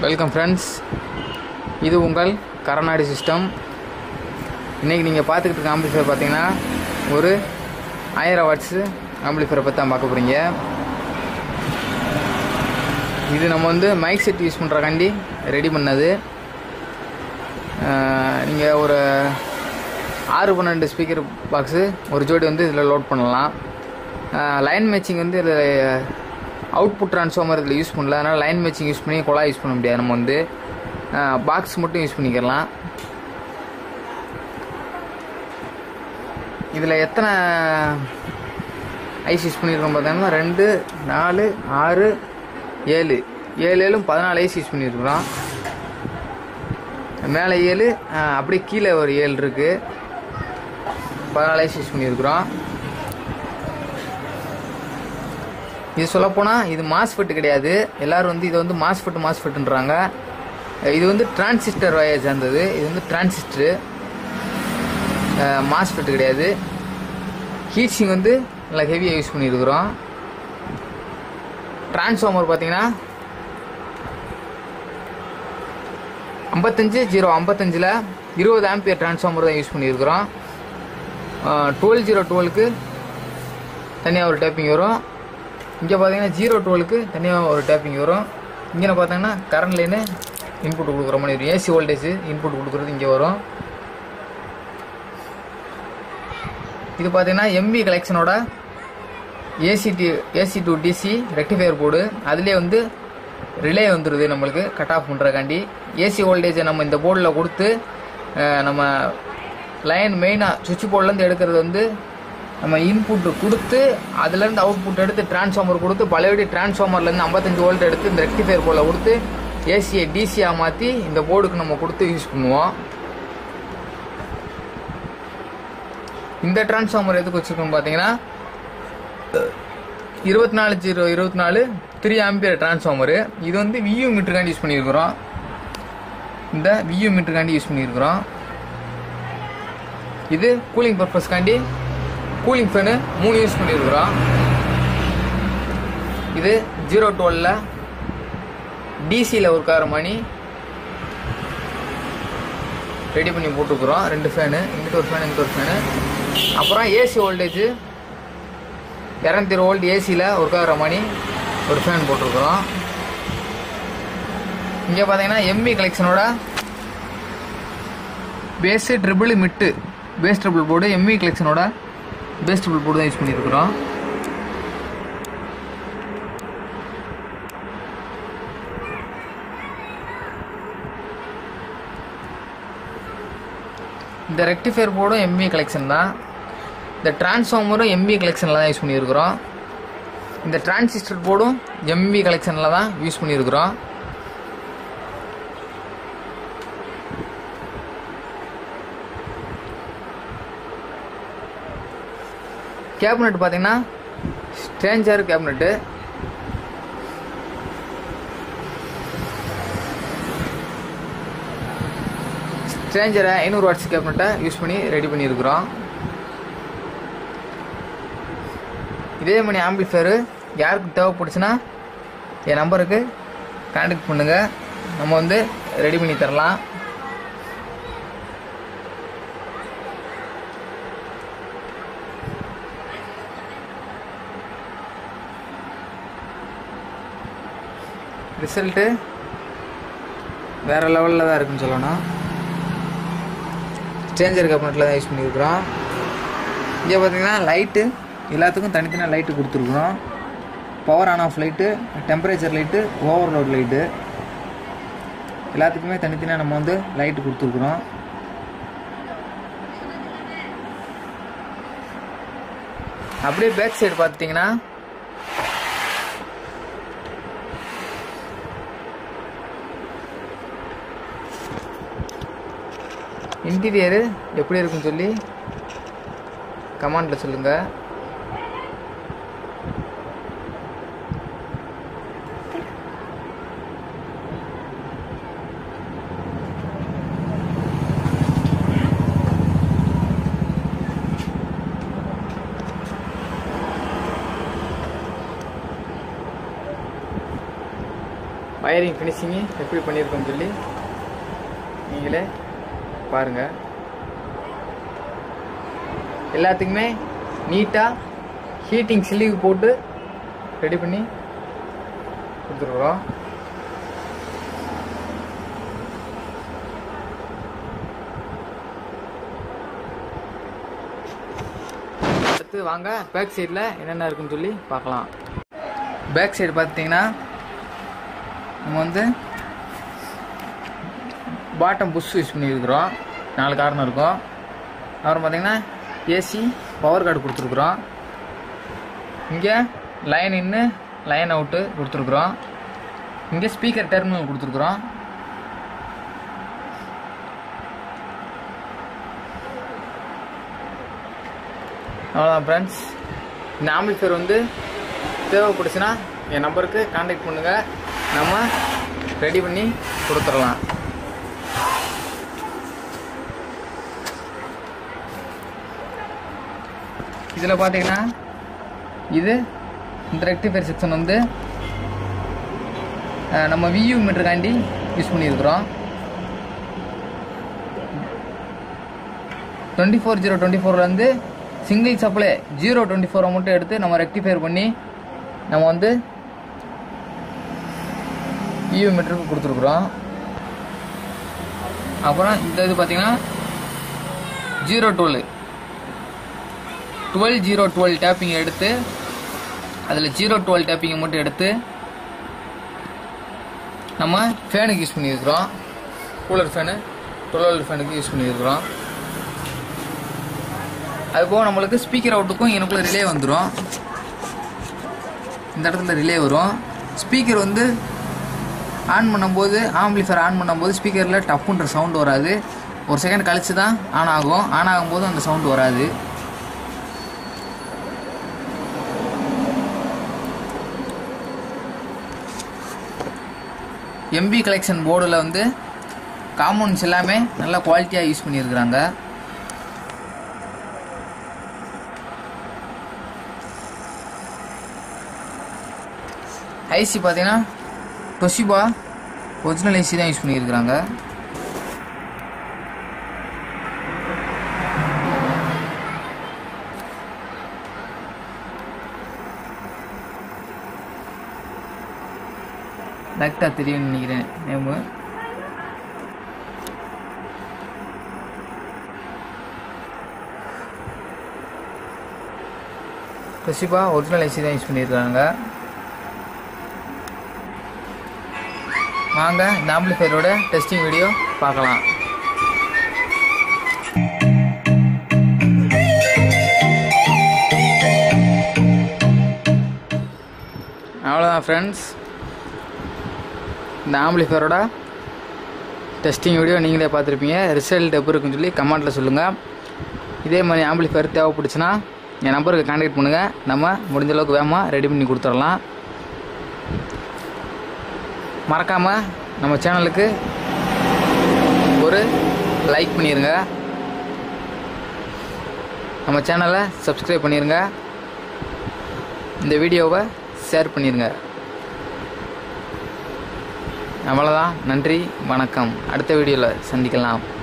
welcome friends இது உங்கள் கரநாடி system இன்றைக்கி நீங்கள் பார்த்துக்கிட்டு இருக்க ஆம்பிளிஃபையர் பார்த்தீங்கன்னா ஒரு ஆயிரம் வாட்ஸு ஆம்பிளிஃபையரை பற்றி தான் பார்க்க போகிறீங்க இது நம்ம வந்து மைக் செட் யூஸ் பண்ணுறக்காண்டி ரெடி பண்ணது நீங்கள் ஒரு ஆறு பன்னெண்டு ஸ்பீக்கர் பாக்ஸு ஒரு ஜோடி வந்து இதில் லோட் பண்ணலாம் லைன் மேட்சிங் வந்து இதில் அவுட்புட் ட்ரான்ஸ்ஃபார்மர் இதில் யூஸ் பண்ணல அதனால் லைன் மேட்சிங் யூஸ் பண்ணி குழாய் யூஸ் பண்ண முடியாது நம்ம வந்து பாக்ஸ் மட்டும் யூஸ் பண்ணிக்கலாம் இதில் எத்தனை ஐஸ் யூஸ் பண்ணியிருக்கோம் பார்த்தீங்கன்னா ரெண்டு நாலு ஆறு ஏழு ஏழு ஏழும் பதினாலு ஐஸ் யூஸ் பண்ணியிருக்கிறோம் மேலே ஏழு அப்படியே கீழே ஒரு ஏழு இருக்குது பதினாலு ஐஸ் யூஸ் பண்ணியிருக்கிறோம் இது சொல்லப்போனால் இது மாஸ்ஃபெட் கிடையாது எல்லோரும் வந்து இது வந்து மாஸ்ஃபெட் மாஸ்ஃபெட்டுன்றாங்க இது வந்து டிரான்சிஸ்டர் வகையை சேர்ந்தது இது வந்து டிரான்சிஸ்டரு மாஸ்ஃபெட் கிடையாது ஹீட்ஸிங் வந்து நல்லா ஹெவியாக யூஸ் பண்ணியிருக்கிறோம் டிரான்ஸ்ஃபார்மர் பார்த்தீங்கன்னா ஐம்பத்தஞ்சு ஜீரோ ஐம்பத்தஞ்சில் இருபது ஆம்பியர் டிரான்ஸ்ஃபார்மர் தான் யூஸ் பண்ணியிருக்கிறோம் டுவெல் ஜீரோ டுவெலுக்கு தனியாக ஒரு டேப்பிங் வரும் இங்கே பார்த்தீங்கன்னா ஜீரோ டுவெலுக்கு தனியாக ஒரு டேப்பிங் வரும் இங்கே பார்த்தீங்கன்னா கரண்ட் லைனு இன்புட் கொடுக்குற மாதிரி வரும் ஏசி வோல்டேஜ் இன்புட் கொடுக்குறது இங்கே வரும் இது பார்த்தீங்கன்னா எம்பி கலெக்ஷனோட AC D AC to DC rectifier board அதுலேயே வந்து ரிலே வந்துடுது நம்மளுக்கு கட் ஆஃப் பண்ணுறக்காண்டி ஏசி வோல்டேஜை நம்ம இந்த போர்டில் கொடுத்து நம்ம லைன் மெயினாக சுவிட்ச் போர்ட்லேருந்து எடுக்கிறது வந்து நம்ம இன்புட் கொடுத்து அதுலேருந்து அவுட்புட் எடுத்து டிரான்ஸ்ஃபார்மர் கொடுத்து பழையபடி டிரான்ஸ்ஃபார்மர்லேருந்து ஐம்பத்தஞ்சு வோல்ட் எடுத்து இந்த ரெக்டிஃபையர் போர்டில் கொடுத்து ஏசியை டிசியாக மாற்றி இந்த போர்டுக்கு நம்ம கொடுத்து யூஸ் பண்ணுவோம் இந்த டிரான்ஸ்ஃபார்மர் எதுக்கு வச்சுருக்கோம் பார்த்தீங்கன்னா இருபத்தி நாலு ஜீரோ இருபத்தி நாலு த்ரீ ஆம்பியர் டிரான்ஸ்ஃபார்மரு இது வந்து வியூ மீட்டருக்காண்டி யூஸ் பண்ணியிருக்கிறோம் இந்த வியூ மீட்டருக்காண்டி யூஸ் பண்ணியிருக்கிறோம் இது கூலிங் பர்பஸ்க்காண்டி கூலிங் ஃபேனு மூணு யூஸ் பண்ணியிருக்கிறோம் இது ஜீரோ டுவெல்ல டிசியில் ஒர்க் ஆகிற மணி ரெடி பண்ணி போட்டுருக்குறோம் ரெண்டு ஃபேனு இங்கிட்ட ஒரு ஃபேன் இங்கிட்ட ஒரு ஃபேனு அப்புறம் ஏசி வோல்டேஜ் இரநூத்தி வோல்ட் ஏசியில் ஒர்க் ஆகிற மணி ஒரு ஃபேன் போட்டிருக்கிறோம் இங்கே பார்த்தீங்கன்னா எம்பி கலெக்ஷனோட bass treble mid bass treble board MP கலெக்ஷனோட பேஸ் ட்ரிபிள் போர்டு தான் யூஸ் பண்ணியிருக்கிறோம் இந்த ரெக்டிஃபையர் போர்டும் எம்பி கலெக்ஷன் தான் இந்த டிரான்ஸ்ஃபார்மரும் எம்பி கலெக்ஷனில் தான் யூஸ் பண்ணியிருக்கிறோம் இந்த டிரான்சிஸ்டர் போர்டும் எம்பி கலெக்ஷனில் தான் யூஸ் பண்ணியிருக்கிறோம் கேபினெட் பார்த்தீங்கன்னா ஸ்ட்ரேஞ்சர் கேபினெட்டு ஸ்ட்ரேஞ்சரை ஐநூறு வாட்ஸ் கேபினெட்டை யூஸ் பண்ணி ரெடி பண்ணியிருக்கிறோம் இதே மணி ஆம்பிளிஃபையரு யாருக்கு தேவைப்படுச்சுன்னா என் நம்பருக்கு கான்டாக்ட் பண்ணுங்கள் நம்ம வந்து ரெடி பண்ணி தரலாம் ரிசல்ட்டு வேறு லெவலில் தான் இருக்குன்னு சொல்லணும் ஸ்டேஞ்சர் கேபினட்டில் தான் யூஸ் பண்ணியிருக்கிறோம் இங்கே பார்த்தீங்கன்னா லைட்டு எல்லாத்துக்கும் தனித்தனியாக லைட்டு கொடுத்துருக்குறோம் power on off light temperature light overload light எல்லாத்துக்குமே தனித்தனியாக நம்ம வந்து லைட்டு கொடுத்துருக்குறோம் அப்படியே பேக் சைடு பார்த்தீங்கன்னா இன்டீரியரு எப்படி இருக்குன்னு சொல்லி கமெண்டில் சொல்லுங்கள் வயரிங் ஃபினிஷிங்கு எப்படி பண்ணியிருக்கோன்னு சொல்லி நீங்களே பாருங்கள் எல்லாத்துக்குமே நீட்டாக ஹீட்டிங் ஸ்லீவ் போட்டு ரெடி பண்ணி கொடுத்துருக்குறோம் அடுத்து வாங்க பேக் சைடில் என்னென்ன இருக்குன்னு சொல்லி பார்க்கலாம் பேக் சைடு பார்த்தீங்கன்னா நம்ம வந்து பாட்டம் புஷ் யூஸ் பண்ணியிருக்கிறோம் நாலு காரணம் இருக்கும் அப்புறம் பார்த்தீங்கன்னா ஏசி பவர் கார்டு கொடுத்துருக்குறோம் இங்கே லைன் இன்னு லைன் அவுட்டு கொடுத்துருக்குறோம் இங்கே ஸ்பீக்கர் டெர்மினல் கொடுத்துருக்குறோம் அவ்வளோதான் ஃப்ரெண்ட்ஸ் இந்த ஆம்பிளிஃபையர் வந்து தேவைப்படுச்சுன்னா என் நம்பருக்கு காண்டாக்ட் பண்ணுங்கள் நம்ம ரெடி பண்ணி கொடுத்துடலாம் இதில் பார்த்தீங்கன்னா இது இந்த ரெக்டிஃபையர் செக்ஷன் வந்து அஹ், நம்ம வியூ மீட்டருக்காண்டி யூஸ் பண்ணியிருக்கிறோம் டுவெண்ட்டி ஃபோர் ஜீரோ டுவெண்ட்டி ஃபோர்லேருந்து சிங்கிள் சப்ளை ஜீரோ டுவெண்ட்டி ஃபோரை மட்டும் எடுத்து நம்ம ரெக்டிஃபையர் பண்ணி நம்ம வந்து வியூ மீட்டருக்கு கொடுத்துருக்குறோம் அப்புறம் இந்த இது பார்த்தீங்கன்னா zero twelve twelve zero twelve tapping எடுத்து அதில் ஜீரோ டுவெல் டேப்பிங்கை மட்டும் எடுத்து நம்ம ஃபேனுக்கு யூஸ் பண்ணியிருக்கிறோம் கூலர் ஃபேனு டுவெல் ஃபேனுக்கு யூஸ் பண்ணியிருக்கிறோம் அதுபோக நம்மளுக்கு ஸ்பீக்கர் அவுட்டுக்கும் எனக்குள்ள ரிலே வந்துடும் இந்த இடத்துல ரிலே வரும் ஸ்பீக்கர் வந்து ஆன் பண்ணும்போது ஆம்பிளிஃபயர் ஆன் பண்ணும்போது ஸ்பீக்கரில் டப்புன்ற சவுண்ட் வராது ஒரு செகண்ட் கழிச்சு தான் ஆன் ஆகும் ஆன் ஆகும்போது அந்த சவுண்ட் வராது எம்பி கலெக்ஷன் போர்டில் வந்து காம்பவுண்ட்ஸ் எல்லாமே நல்ல குவாலிட்டியாக யூஸ் பண்ணியிருக்கிறாங்க ஐசி பார்த்தீங்கன்னா டொஷிபா ஒரிஜினல் ஐசி தான் யூஸ் பண்ணியிருக்கிறாங்க கரெக்டாக தெரியும்னு நினைக்கிறேன் நேமு டொஷிபா ஒரிஜினல் ஐசி தான் யூஸ் பண்ணியிருக்காங்க வாங்க இந்த ஆம்பிளிஃபையரோட டெஸ்டிங் வீடியோ பார்க்கலாம் அவ்வளோதான் ஃப்ரெண்ட்ஸ் இந்த ஆம்பிளிஃபையரோட டெஸ்டிங் வீடியோ நீங்களே பார்த்துருப்பீங்க ரிசல்ட் எப்படி இருக்குன்னு சொல்லி கமெண்ட்டில் சொல்லுங்கள் இதே மாதிரி ஆம்பிளிஃபையர் தேவைப்படுச்சுன்னா என் நம்பருக்கு கான்டாக்ட் பண்ணுங்கள் நம்ம முடிஞ்ச அளவுக்கு வேகமாக ரெடி பண்ணி கொடுத்துடலாம் மறக்காமல் நம்ம சேனலுக்கு ஒரு லைக் பண்ணிடுங்க நம்ம சேனலை சப்ஸ்கிரைப் பண்ணிடுங்க இந்த வீடியோவை ஷேர் பண்ணிடுங்க அவ்வளோதான் நன்றி வணக்கம் அடுத்த வீடியோவில் சந்திக்கலாம்